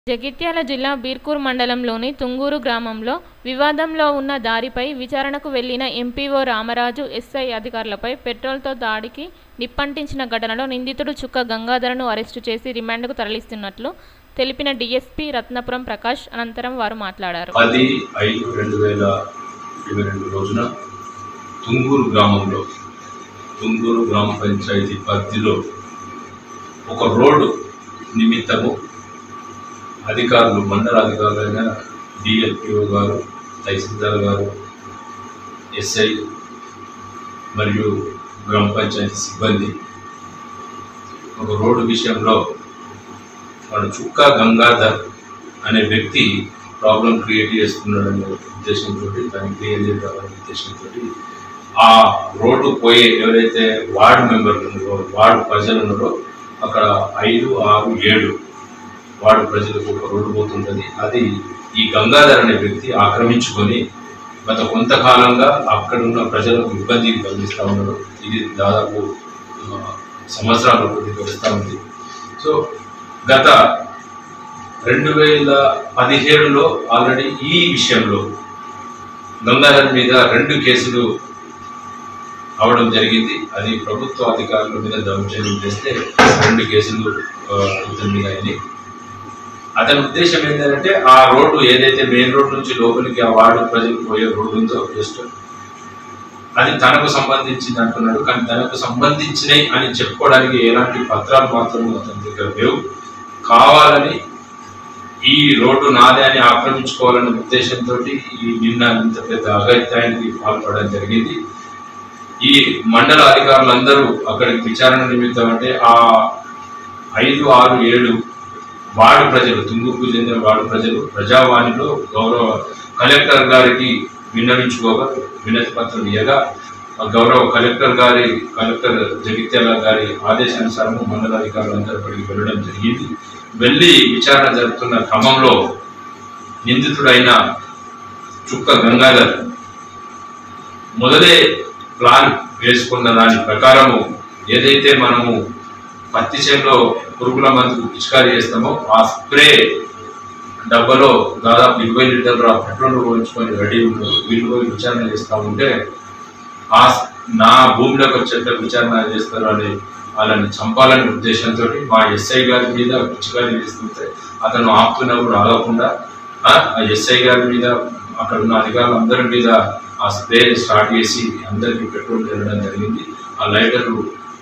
జగిత్యాల జిల్లా బీర్కూర్ మండలంలోని తుంగూరు గ్రామంలో వివాదంలో ఉన్న దారిపై విచారణకు వెళ్లిన ఎంపీఓ రామరాజు ఎస్ఐ అధికారులపై పెట్రోల్తో దాడికి నిప్పంటించిన ఘటనలో నిందితుడు చుక్క గంగాధరను అరెస్టు చేసి రిమాండ్కు తరలిస్తున్నట్లు తెలిపిన డీఎస్పీ రత్నపురం ప్రకాష్ అనంతరం వారు మాట్లాడారు పది ఐదు రెండు వేల ఇరవై రెండు రోజున తుంగూరు గ్రామంలో తుంగూరు గ్రామ పంచాయతీ పరిధిలో ఒక రోడ్డు నిమిత్తము అధికారులు మండల అధికారులైన డిఎల్పిఓ గారు తహసీల్దార్ గారు ఎస్ఐ మరియు గ్రామ పంచాయతీ సిబ్బంది ఒక రోడ్డు విషయంలో వాడు చుక్కా గంగాధర్ అనే వ్యక్తి ప్రాబ్లం క్రియేట్ చేస్తున్నాడనే ఉద్దేశంతో దాన్ని క్లియర్ చేద్దామనే ఉద్దేశంతో ఆ రోడ్డు పోయే ఎవరైతే వార్డు మెంబర్లు ఉన్నారో వార్డు ప్రజలు ఉన్నారో అక్కడ ఐదు ఆరు ఏడు వార్డు ప్రజలకు ఒక రోడ్డు పోతుంటుంది అది ఈ గంగాధర్ అనే వ్యక్తి ఆక్రమించుకొని గత కొంతకాలంగా అక్కడ ఉన్న ప్రజలకు ఇబ్బంది కలిగిస్తూ ఉన్నారు ఇది దాదాపు ఆ, సంవత్సరాల కొద్ది గడుస్తూ ఉంది సో గత రెండు వేల పదిహేడులో ఆల్రెడీ ఈ విషయంలో గంగాధర్ మీద రెండు కేసులు అవడం జరిగింది అది ప్రభుత్వ అధికారుల మీద దౌర్జన్యం చేస్తే రెండు కేసులు ఆ, ఇతని మీద అయినాయి అతని ఉద్దేశం ఏంటంటే ఆ రోడ్డు ఏదైతే మెయిన్ రోడ్ నుంచి లోపలికి ఆ వార్డు ప్రజలు పోయే రోడ్డు ఉందో జస్ట్ అది తనకు సంబంధించింది అంటున్నాడు కానీ తనకు సంబంధించినవి అని చెప్పుకోవడానికి ఎలాంటి పత్రాలు మాత్రం అతని దగ్గర లేవు కావాలని ఈ రోడ్డు నాదే అని ఆక్రమించుకోవాలనే ఉద్దేశంతో ఈ నిన్న ఇంత పెద్ద అఘాయిత్యానికి పాల్పడడం జరిగింది ఈ మండల అధికారులందరూ అక్కడికి విచారణ నిమిత్తం అంటే ఆ ఐదు ఆరు ఏడు వార్డు ప్రజలు తుంగుకు చెందిన వార్డు ప్రజలు ప్రజావాణిలో గౌరవ కలెక్టర్ గారికి విన్నవించుకోగా వినతి పత్రం ఇవ్వగా ఆ గౌరవ కలెక్టర్ గారి కలెక్టర్ జగిత్యాల గారి ఆదేశానుసారం మండల అధికారులందరూ అక్కడికి వెళ్ళడం జరిగింది వెళ్ళి విచారణ జరుపుతున్న క్రమంలో నిందితుడైన చుక్క గంగాధర్ మొదలే ప్లాన్ వేసుకున్న దాని ప్రకారము ఏదైతే మనము పత్తి చేనులో పురుగుల మందు పిచికారీ చేస్తామో ఆ స్ప్రే డబ్బాలో దాదాపు ఇరవై లీటర్ల పెట్రోల్ పోయించుకొని రెడీ ఉన్నారు వీళ్ళు పోయి విచారణ చేస్తూ ఉంటే ఆ స్- నా భూమిలోకి వచ్చేట విచారణ చేస్తారు అని వాళ్ళని చంపాలనే ఉద్దేశంతో మా ఎస్ఐ గారి మీద పిచికారీ చేస్తుంటే అతను ఆపుతున్నప్పుడు ఆగకుండా ఆ ఆ ఎస్ఐ గారి మీద అక్కడ ఉన్న అధికారులు అందరి మీద ఆ స్ప్రే స్టార్ట్ చేసి అందరికీ పెట్రోల్ జరగడం జరిగింది ఆ లైటర్లు